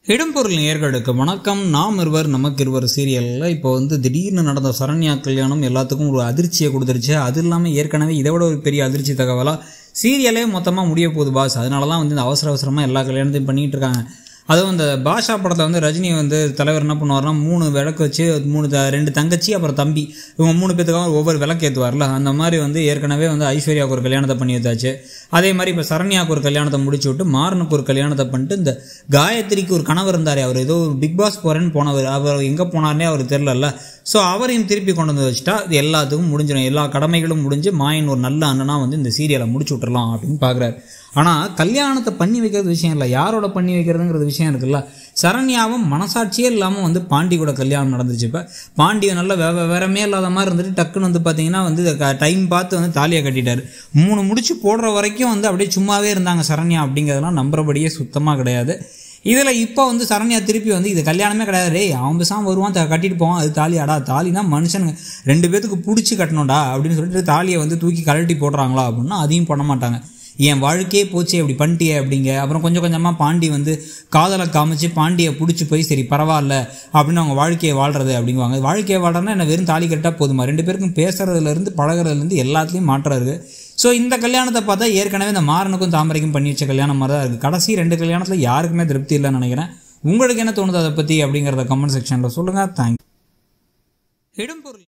இடம்பொருள் நேர்களுக்கு வணக்கம் நாம் இருவர் நமக்கு இருவர் சீரியலில் இப்போ வந்து திடீர்னு நடந்த சரண்யா கல்யாணம் எல்லாத்துக்கும் ஒரு அதிர்ச்சியை கொடுத்துருச்சு அது இல்லாமல் ஏற்கனவே இதை விட ஒரு பெரிய அதிர்ச்சி தகவலாக சீரியலே மொத்தமாக முடிய போகுது பாஸ் அதனால தான் வந்து இந்த அவசர அவசரமாக எல்லா கல்யாணத்தையும் பண்ணிகிட்டு இருக்காங்க அதுவும் இந்த பாஷா படத்தில் வந்து ரஜினி வந்து தலைவர் என்ன பண்ணுவார்னா மூணு விளக்கு வச்சு மூணு த ரெண்டு தங்கச்சி அப்புறம் தம்பி இவங்க மூணு பேத்துக்காக ஒவ்வொரு விளக்கு ஏற்றுவார்ல அந்த மாதிரி வந்து ஏற்கனவே வந்து ஐஸ்வர்யாவுக்கு ஒரு கல்யாணத்தை பண்ணி வச்சாச்சு அதே மாதிரி இப்போ சரண்யாவுக்கு ஒரு கல்யாணத்தை முடிச்சு விட்டு மாறனுக்கு ஒரு கல்யாணத்தை பண்ணிட்டு இந்த காயத்ரிக்கு ஒரு கணவர் இருந்தார் அவர் ஏதோ பிக் பாஸ் போகிறேன்னு போனவர் அவர் எங்கே போனார்னே அவருக்கு தெரிலல்ல ஸோ அவரையும் திருப்பி கொண்டு வந்து வச்சுட்டா இது எல்லாத்துக்கும் முடிஞ்சிடும் எல்லா கடமைகளும் முடிஞ்சு மாயன் ஒரு நல்ல அண்ணனா வந்து இந்த சீரியலை முடிச்சு விட்டுறலாம் அப்படின்னு பார்க்குறாரு ஆனால் கல்யாணத்தை பண்ணி வைக்கிறது விஷயம் இல்லை யாரோட பண்ணி வைக்கிறதுங்கிறது விஷயம் இருக்குல்ல சரண்யாவும் மனசாட்சியே இல்லாமல் வந்து பாண்டி கூட கல்யாணம் நடந்துச்சு இப்போ பாண்டியை நல்ல வே வேறமே இல்லாத மாதிரி இருந்துட்டு டக்குன்னு வந்து பார்த்தீங்கன்னா வந்து டைம் பார்த்து வந்து தாலியை கட்டிட்டாரு மூணு முடிச்சு போடுற வரைக்கும் வந்து அப்படியே சும்மாவே இருந்தாங்க சரண்யா அப்படிங்கிறதெல்லாம் நம்புறபடியே சுத்தமாக கிடையாது இதில் இப்போ வந்து சரண்யா திருப்பி வந்து இது கல்யாணமே கிடையாது ரே அவன் பேசாமல் வருவான் த- கட்டிட்டு போவான் அது தாலியாடா தாலினா மனுஷனுங்க ரெண்டு பேத்துக்கு பிடிச்சி கட்டணும்டா அப்படின்னு சொல்லிட்டு தாலியை வந்து தூக்கி கழட்டி போடுறாங்களா அப்படின்னா அதையும் பண்ண மாட்டாங்க என் வாழ்க்கையே போச்சு அப்படி பண்ணிட்டியே அப்படிங்க அப்புறம் கொஞ்சம் கொஞ்சமாக பாண்டி வந்து காதலை காமிச்சு பாண்டியை பிடிச்சி போய் சரி பரவாயில்ல அப்படின்னு அவங்க வாழ்க்கையை வாழ்றது அப்படிங்குவாங்க வாழ்க்கையை வாழ்றதுனா என்ன வெறும் தாலி கட்டால் போதுமா ரெண்டு பேருக்கும் பேசுறதுலேருந்து பழகுறதுலேருந்து எல்லாத்துலேயும் மாற்றம் இருக்குது ஸோ இந்த கல்யாணத்தை பார்த்தா ஏற்கனவே இந்த மாறனுக்கும் தாமரைக்கும் பண்ணி வச்ச கல்யாணம் மாதிரி தான் இருக்குது கடைசி ரெண்டு கல்யாணத்தில் யாருக்குமே திருப்தி இல்லைன்னு நினைக்கிறேன் உங்களுக்கு என்ன தோணுது அதை பற்றி அப்படிங்கிறத கமெண்ட் செக்ஷனில் சொல்லுங்கள் தேங்க்யூ இடம்பொருள்